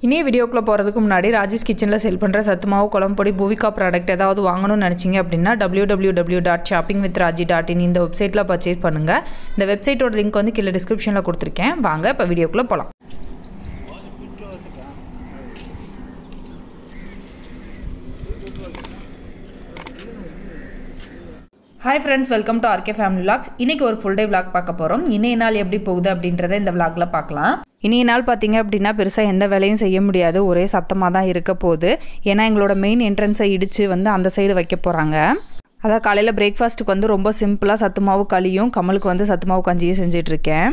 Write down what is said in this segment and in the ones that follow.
இனிய வீடியோக்குள்ளே போகிறதுக்கு முன்னாடி ராஜேஷ் கிச்சனில் செல் பண்ணுற சத்து மாவு குழம்பு பொடி பூவிகா ப்ராடக்ட் ஏதாவது வாங்கணும்னு நினச்சிங்க அப்படின்னா W W W dot shopping with Raji dot in இந்த வெப்சைட்டில் பர்ச்சேஸ் பண்ணுங்கள் இந்த வெப்சைட்டோட லிங்க் வந்து கீழே டிஸ்கிரிப்ஷனில் கொடுத்துருக்கேன் வாங்க இப்போ வீடியோக்குள்ளே போகலாம் hi friends welcome to RK family vlogs இன்றைக்கி ஒரு ஃபுல் டே vlog பார்க்க போகிறோம் இணைய நாள் எப்படி போகுது அப்படின்றத இந்த vlogல பார்க்கலாம் இனிய நாள் பார்த்தீங்க அப்படின்னா பெருசாக எந்த வேலையும் செய்ய முடியாது ஒரே சத்தமாக தான் இருக்க போகுது ஏன்னா எங்களோட மெயின் என்ட்ரன்ஸை இடித்து வந்து அந்த சைடு வைக்க போகிறாங்க அதான் காலையில் பிரேக்ஃபாஸ்ட்டுக்கு வந்து ரொம்ப சிம்பிளாக சத்து மாவு களியும் கமலுக்கு வந்து சத்து மாவு கஞ்சியும் செஞ்சிட்ருக்கேன்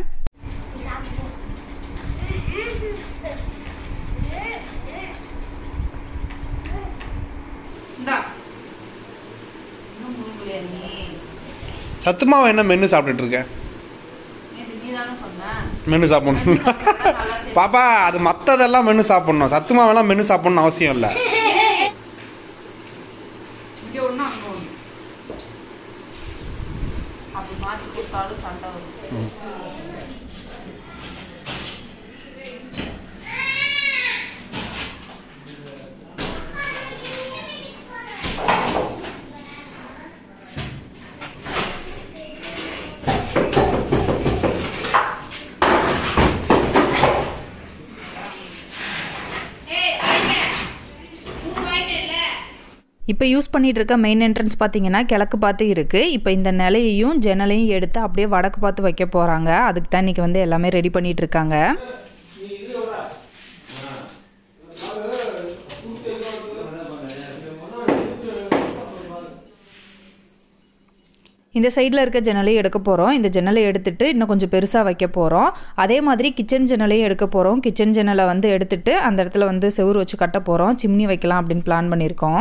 சத்துமாவை என்ன மென்று சாப்பிட்டுட்டு இருக்க மென்று சாப்பிடணும் பாப்பா அது மற்றதெல்லாம் மென்று சாப்பிடணும் சத்துமாவெல்லாம் மென்று சாப்பிடணும் அவசியம் இல்லை இங்கே ஒன்று அங்கே ஒன்று அப்படி மாற்றி கொடுத்தாலும் சண்டை வரும் இப்போ யூஸ் பண்ணிட்டு இருக்க மெயின் என்ட்ரன்ஸ் பார்த்தீங்கன்னா கிழக்கு பார்த்து இருக்குது இப்போ இந்த நிலையையும் ஜன்னலையும் எடுத்து அப்படியே வடக்கு பார்த்து வைக்க போகிறாங்க அதுக்கு தான் இன்றைக்கி வந்து எல்லாமே ரெடி பண்ணிட்டு இருக்காங்க இந்த சைடில் இருக்க ஜன்னலையும் எடுக்க போகிறோம் இந்த ஜன்னலை எடுத்துட்டு இன்னும் கொஞ்சம் பெருசாக வைக்க போகிறோம் அதே மாதிரி கிச்சன் ஜன்னலையும் எடுக்க போகிறோம் கிச்சன் ஜன்னலை வந்து எடுத்துட்டு அந்த இடத்துல வந்து செவுரு வச்சு கட்ட போகிறோம் சிம்னி வைக்கலாம் அப்படின்னு பிளான் பண்ணியிருக்கோம்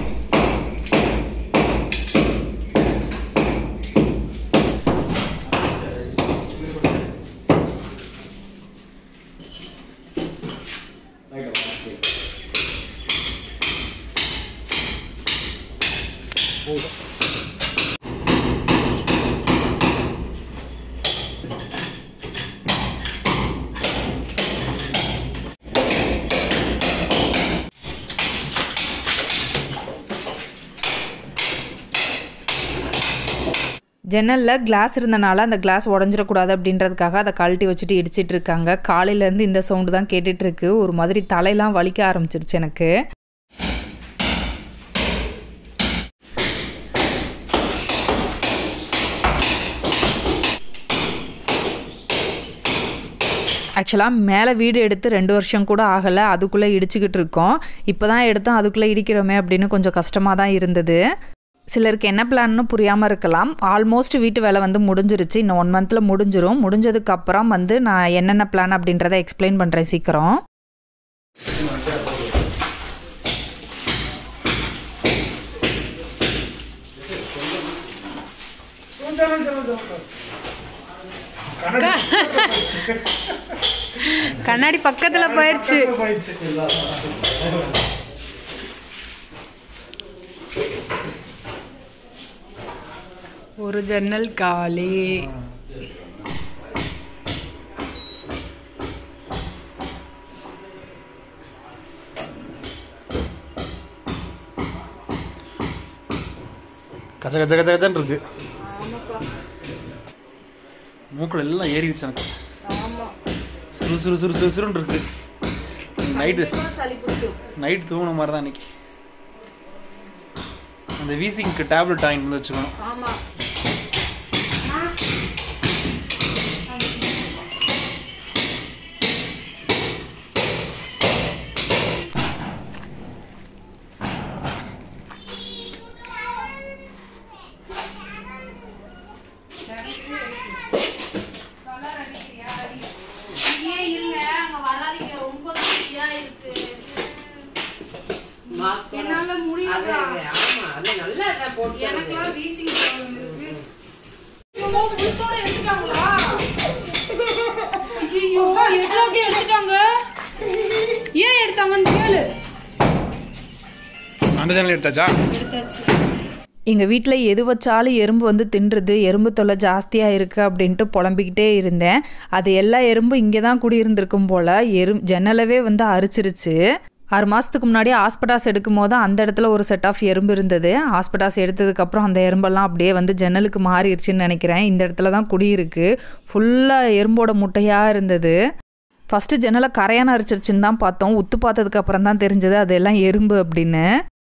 ஜன்னலில் கிளாஸ் இருந்தனால அந்த கிளாஸ் உடஞ்சிடக்கூடாது அப்படின்றதுக்காக அதை கழட்டி வச்சுட்டு இடிச்சிட்டு இருக்காங்க காலையிலேருந்து இந்த சவுண்டு தான் கேட்டுட்டு இருக்கு ஒரு மாதிரி தலையெல்லாம் வலிக்க ஆரம்பிச்சிருச்சு எனக்கு ஆக்சுவலாக மேலே வீடு எடுத்து ரெண்டு வருஷம் கூட ஆகலை அதுக்குள்ளே இடிச்சுக்கிட்டு இருக்கோம் இப்போ தான் எடுத்தோம் அதுக்குள்ளே இடிக்கிறோமே அப்படின்னு கொஞ்சம் கஷ்டமாக தான் இருந்தது சிலருக்கு என்ன பிளான்னு புரியாமல் இருக்கலாம் ஆல்மோஸ்ட் வீட்டு வேலை வந்து முடிஞ்சிருச்சு இன்னும் ஒன் மந்தில் முடிஞ்சிரும் முடிஞ்சதுக்கு அப்புறம் வந்து நான் என்னென்ன பிளான் அப்படின்றத எக்ஸ்பிளைன் பண்ணுறேன் சீக்கிரம் கண்ணாடி பக்கத்தில் போயிடுச்சு ஒரு ஜன்னல் காலி கச்ச கச்ச கச்ச கச்சன்னு இருக்கு மூக்கில் எல்லாம் ஏறிடுச்சு எனக்கு சுறு சுறு சுறு சுறு சுருன்னு இருக்கு நைட்டு நைட் தூங்கின மாதிரி தான் இன்னைக்கு அந்த வீசிங்க்கு டேப்லெட் வாங்கிட்டு வந்து வச்சுக்கணும் என்னால முடியல எனக்குலாம் வீசிங் ப்ராப்ளம் இருக்கு ஐயோ, புளிச்சோட எடுத்துட்டாங்களா ஐயோ எட்ல அப்படியே எடுத்துட்டாங்க ஏன் எடுத்தாங்கன்னு கேளு அந்த சேனல் எடுத்தாச்சா எடுத்தாச்சு எங்கள் வீட்டில் எது வச்சாலும் எறும்பு வந்து தின்றுது எறும்பு தொல்லை ஜாஸ்தியாக இருக்குது அப்படின்ட்டு புலம்பிக்கிட்டே இருந்தேன் அது எல்லா எறும்பும் இங்கே தான் குடியிருந்திருக்கும் போல் எறும் ஜன்னலவே வந்து அரிச்சிருச்சு ஆறு மாதத்துக்கு முன்னாடி ஹாஸ்பிட்டாஸ் எடுக்கும் போது அந்த இடத்துல ஒரு செட் ஆஃப் எறும்பு இருந்தது ஹாஸ்பிட்டாஸ் எடுத்ததுக்கப்புறம் அந்த எறும்பெல்லாம் அப்படியே வந்து ஜன்னலுக்கு மாறிடுச்சுன்னு நினைக்கிறேன் இந்த இடத்துல தான் குடியிருக்கு ஃபுல்லாக எறும்போட முட்டையாக இருந்தது ஃபஸ்ட்டு ஜன்னலை கரையான அரிச்சிருச்சுன்னு தான் பார்த்தோம் உத்து பார்த்ததுக்கு அப்புறம் தான் தெரிஞ்சது அதெல்லாம் எறும்பு அப்படின்னு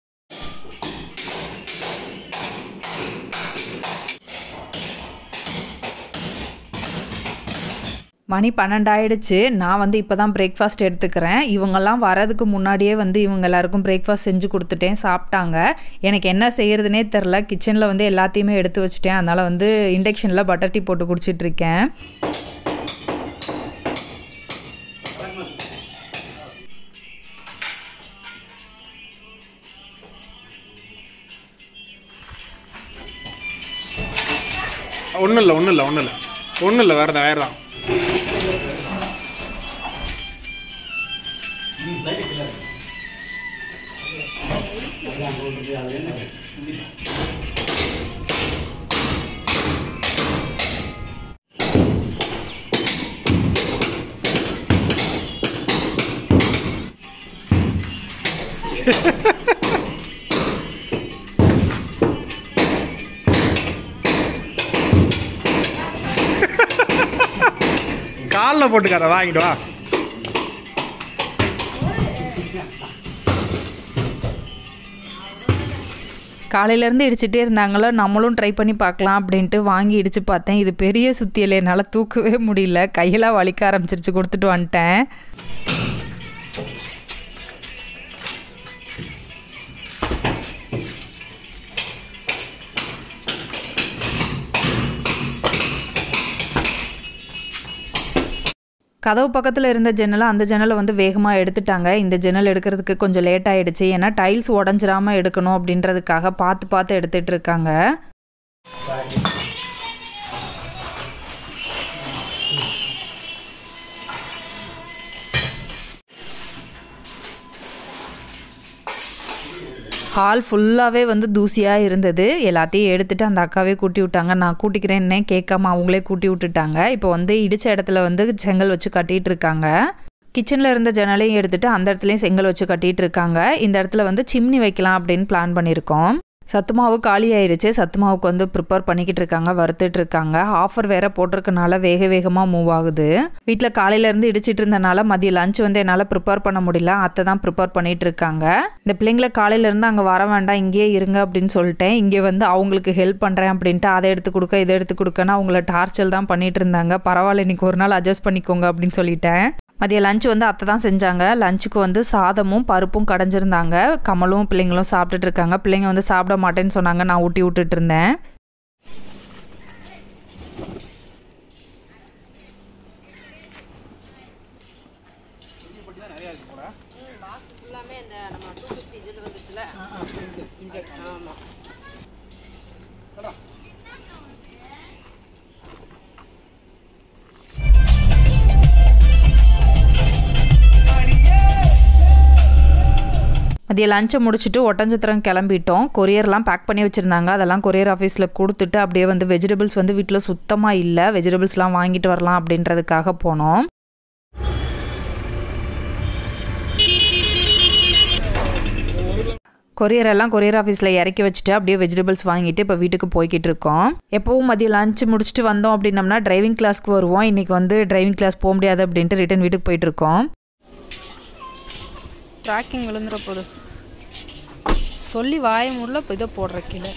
மணி பன்னெண்டாயிடுச்சு நான் வந்து இப்போ தான் பிரேக்ஃபாஸ்ட் எடுத்துக்கிறேன் இவங்கெல்லாம் வரதுக்கு முன்னாடியே வந்து இவங்க எல்லாருக்கும் பிரேக்ஃபாஸ்ட் செஞ்சு கொடுத்துட்டேன் சாப்பிட்டாங்க எனக்கு என்ன செய்யறதுனே தெரில கிச்சனில் வந்து எல்லாத்தையுமே எடுத்து வச்சுட்டேன் அதனால் வந்து இண்டக்ஷனில் பட்டர் டீ போட்டு குடிச்சிட்டு இருக்கேன் ஒன்றும் இல்லை ஒன்றும் இல்லை ஒன்றும் இல்லை ஒன்றும் இல்லை வேறு தான் வேறு தான் காலில் போட்டுக்காத வாங்கிட்டு வா காலையிலேருந்து இடிச்சிட்டே இருந்தாங்களோ நம்மளும் ட்ரை பண்ணி பார்க்கலாம் அப்படின்ட்டு வாங்கி இடித்து பார்த்தேன் இது பெரிய சுத்தியல் என்னால் தூக்கவே முடியல கையெல்லாம் வலிக்க ஆரம்பிச்சிருச்சு கொடுத்துட்டு வந்துட்டேன் கதவு பக்கத்தில் இருந்த ஜன்னலை அந்த ஜன்னலை வந்து வேகமாக எடுத்துட்டாங்க இந்த ஜன்னல் எடுக்கிறதுக்கு கொஞ்சம் லேட் ஆயிடுச்சு ஏன்னா டைல்ஸ் உடஞ்சிராம எடுக்கணும் அப்படின்றதுக்காக பார்த்து பார்த்து எடுத்துட்டு இருக்காங்க ஹால் ஃபுல்லாகவே வந்து தூசியாக இருந்தது எல்லாத்தையும் எடுத்துட்டு அந்த அக்காவே கூட்டி விட்டாங்க நான் கூட்டிக்கிறேன்னே கேட்காம அவங்களே கூட்டி விட்டுட்டாங்க இப்போ வந்து இடித்த இடத்துல வந்து செங்கல் வச்சு கட்டிட்டு இருக்காங்க கிச்சனில் இருந்த ஜன்னலையும் எடுத்துட்டு அந்த இடத்துலையும் செங்கல் வச்சு கட்டிட்டு இருக்காங்க இந்த இடத்துல வந்து சிம்னி வைக்கலாம் அப்படின்னு பிளான் பண்ணியிருக்கோம் சத்து மாவு காலி ஆயிருச்சு சத்து மாவுக்கு வந்து ப்ரிப்பேர் பண்ணிக்கிட்டு இருக்காங்க வறுத்துட்டு இருக்காங்க ஆஃபர் வேற போட்டிருக்கனால வேக வேகமாக மூவ் ஆகுது வீட்டில் காலையிலேருந்து இடிச்சிட்டு இருந்தனால மதியம் லஞ்ச் வந்து என்னால் ப்ரிப்பேர் பண்ண முடியல அத்தை தான் ப்ரிப்பேர் பண்ணிட்டு இருக்காங்க இந்த பிள்ளைங்களை காலையிலேருந்து அங்கே வர வேண்டாம் இங்கேயே இருங்க அப்படின்னு சொல்லிட்டேன் இங்கே வந்து அவங்களுக்கு ஹெல்ப் பண்ணுறேன் அப்படின்ட்டு அதை எடுத்து கொடுக்க இதை எடுத்து கொடுக்கன்னு அவங்கள டார்ச்சல் தான் பண்ணிட்டு இருந்தாங்க பரவாயில்ல இன்னைக்கு ஒரு நாள் அட்ஜஸ்ட் பண்ணிக்கோங்க அப்படின்னு சொல்லிட்டேன் மதியம் லஞ்ச் வந்து அத்தை தான் செஞ்சாங்க லஞ்சுக்கு வந்து சாதமும் பருப்பும் கடைஞ்சிருந்தாங்க கமலும் பிள்ளைங்களும் சாப்பிட்டுட்டு இருக்காங்க பிள்ளைங்க வந்து சாப்பிட மாட்டேன்னு சொன்னாங்க நான் ஊட்டி விட்டுட்டு இருந்தேன் ஃபுல்லாமே இந்த நம்ம டூ ஃபிஃப்டி ஜெல் வந்துச்சுல ஆமாம் மதியம் லஞ்சை முடிச்சுட்டு ஒட்டஞ்சத்திரம் கிளம்பிட்டோம் கொரியர்லாம் பேக் பண்ணி வச்சுருந்தாங்க அதெல்லாம் கொரியர் ஆஃபீஸில் கொடுத்துட்டு அப்படியே வந்து வெஜிடபிள்ஸ் வந்து வீட்டில் சுத்தமாக இல்லை வெஜிடபிள்ஸ்லாம் வாங்கிட்டு வரலாம் அப்படின்றதுக்காக போனோம் கொரியர் எல்லாம் கொரியர் ஆஃபீஸில் இறக்கி வச்சுட்டு அப்படியே வெஜிடபிள்ஸ் வாங்கிட்டு இப்போ வீட்டுக்கு போய்கிட்டு இருக்கோம் எப்போவும் மதியம் லஞ்ச் முடிச்சுட்டு வந்தோம் அப்படின்னம்னா டிரைவிங் கிளாஸ்க்கு வருவோம் இன்றைக்கி வந்து டிரைவிங் கிளாஸ் போக முடியாது அப்படின்ட்டு ரிட்டன் வீட்டுக்கு போயிட்டு இருக்கோம் ட்ராக்கிங் விழுந்துற போது சொல்லி வாய முடியல இப்போ இதை போடுற கீழே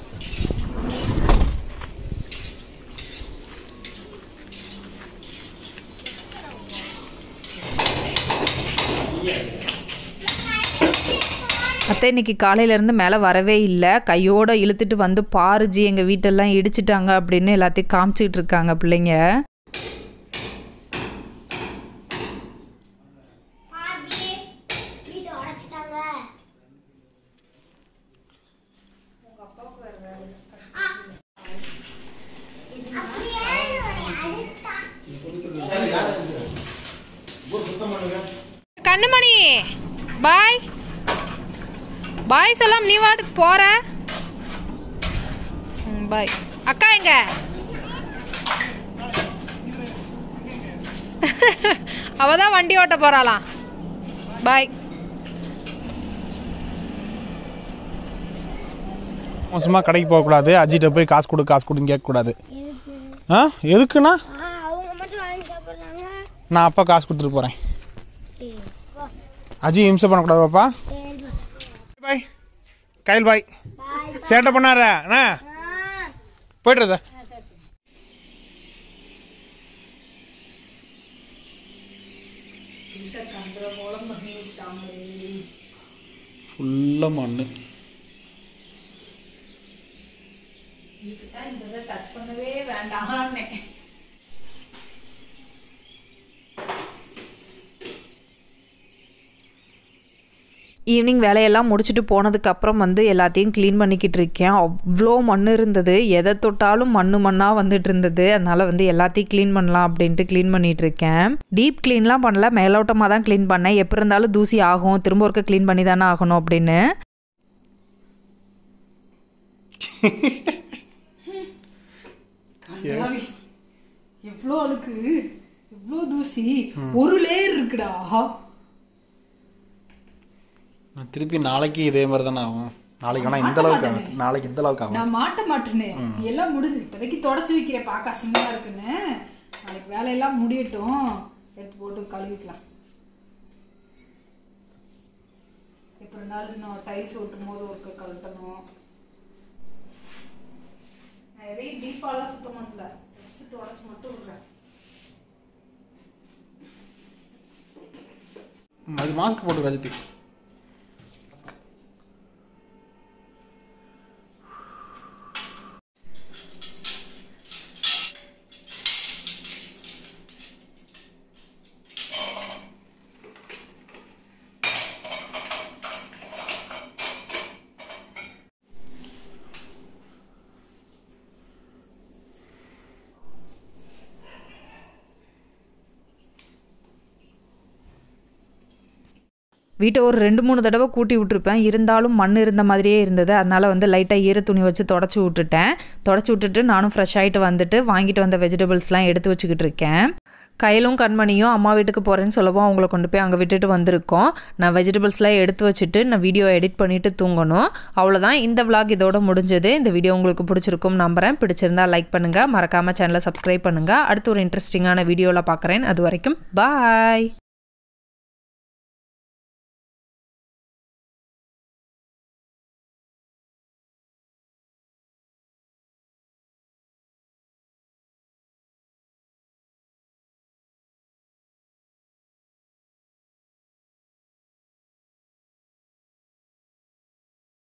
அத்தை இன்னைக்கு காலையிலேருந்து மேலே வரவே இல்லை கையோட இழுத்துட்டு வந்து பாருஜி எங்கள் வீட்டெல்லாம் இடிச்சிட்டாங்க அப்படின்னு எல்லாத்தையும் காமிச்சிட்டு இருக்காங்க பிள்ளைங்க பாதி வீடு உடைச்சிட்டாங்க அப்படியே அடுத்தா கண்ணுமணி பாய் பாய் சொல்லாம் நீ வாட்டுக்கு போற பாய் அக்கா எங்க அவ தான் வண்டி ஓட்ட போறாளாம் பாய் மோசமாக கடைக்கு போகக்கூடாது அஜிட்ட போய் காசு கொடு காசு கொடுன்னு கேட்கக்கூடாது ஆ எதுக்குண்ணா ஆ அவங்க மட்டும் வாங்கி சாப்பிட்றாங்க நான் அப்பா காசு கொடுத்துட்டு போகிறேன் அஜி இம்சை பண்ணக்கூடாது பாப்பா பாய் கையில் பாய் சேட்டை பண்ணார அண்ணா போய்ட்டுறத ஃபுல்லாக மண் டச் பண்ணவே வேண்டாம்னே ஈவினிங் வேலையெல்லாம் முடிச்சுட்டு போனதுக்கப்புறம் வந்து எல்லாத்தையும் க்ளீன் பண்ணிக்கிட்டு இருக்கேன் அவ்வளோ மண் இருந்தது எதை தொட்டாலும் மண்ணு மண்ணாக வந்துட்டு இருந்தது அதனால் வந்து எல்லாத்தையும் க்ளீன் பண்ணலாம் அப்படின்ட்டு க்ளீன் பண்ணிட்டு இருக்கேன் டீப் க்ளீன்லாம் பண்ணல மேலோட்டமாக தான் க்ளீன் பண்ணேன் எப்போ இருந்தாலும் தூசி ஆகும் திரும்ப ஒருக்க க்ளீன் பண்ணி தானே ஆகணும் அப்படின்னு எவ்வளோ அழுக்கு எவ்வளோ தூசி ஒரு லேயர் இருக்குடா நான் திருப்பி நாளைக்கு இதே மாதிரி தானே ஆகும் நாளைக்கு ஆனால் இந்த அளவுக்கு ஆகும் நாளைக்கு இந்த அளவுக்கு ஆகும் நான் மாட்ட மாட்டேனே எல்லாம் முடிஞ்சு இப்போதைக்கு தொடச்சி வைக்கிறேன் பார்க்க அசிங்கமா இருக்குன்னு நாளைக்கு வேலையெல்லாம் முடியட்டும் எடுத்து போட்டு கழுவிக்கலாம் எப்படி இருந்தாலும் நான் டைல்ஸ் ஓட்டும் போது ஒருக்க கழட்டணும் நான் எதையும் டீப்பாலாம் சுத்தம் பண்ணல ஜஸ்ட் தொடச்சி மட்டும் விடுறேன் அது மாஸ்க் போட்டு ரஜித்து வீட்டை ஒரு ரெண்டு மூணு தடவை கூட்டி விட்டுருப்பேன் இருந்தாலும் மண் இருந்த மாதிரியே இருந்தது அதனால் வந்து லைட்டாக ஈர துணி வச்சு தொடச்சி விட்டுட்டேன் தொடச்சி விட்டுட்டு நானும் ஃப்ரெஷ் ஆகிட்டு வந்துட்டு வாங்கிட்டு வந்த வெஜிடபிள்ஸ்லாம் எடுத்து வச்சுக்கிட்டு இருக்கேன் கையிலும் கண்மணியும் அம்மா வீட்டுக்கு போகிறேன்னு சொல்லவும் அவங்கள கொண்டு போய் அங்கே விட்டுட்டு வந்திருக்கோம் நான் வெஜிடபிள்ஸ்லாம் எடுத்து வச்சுட்டு நான் வீடியோ எடிட் பண்ணிவிட்டு தூங்கணும் அவ்வளோதான் இந்த vlog இதோட முடிஞ்சது இந்த வீடியோ உங்களுக்கு பிடிச்சிருக்கும் நம்புறேன் பிடிச்சிருந்தா லைக் பண்ணுங்கள் மறக்காமல் சேனலை சப்ஸ்கிரைப் பண்ணுங்கள் அடுத்து ஒரு இன்ட்ரெஸ்டிங்கான வீடியோவில் பார்க்குறேன் அது வரைக்கும் பாய்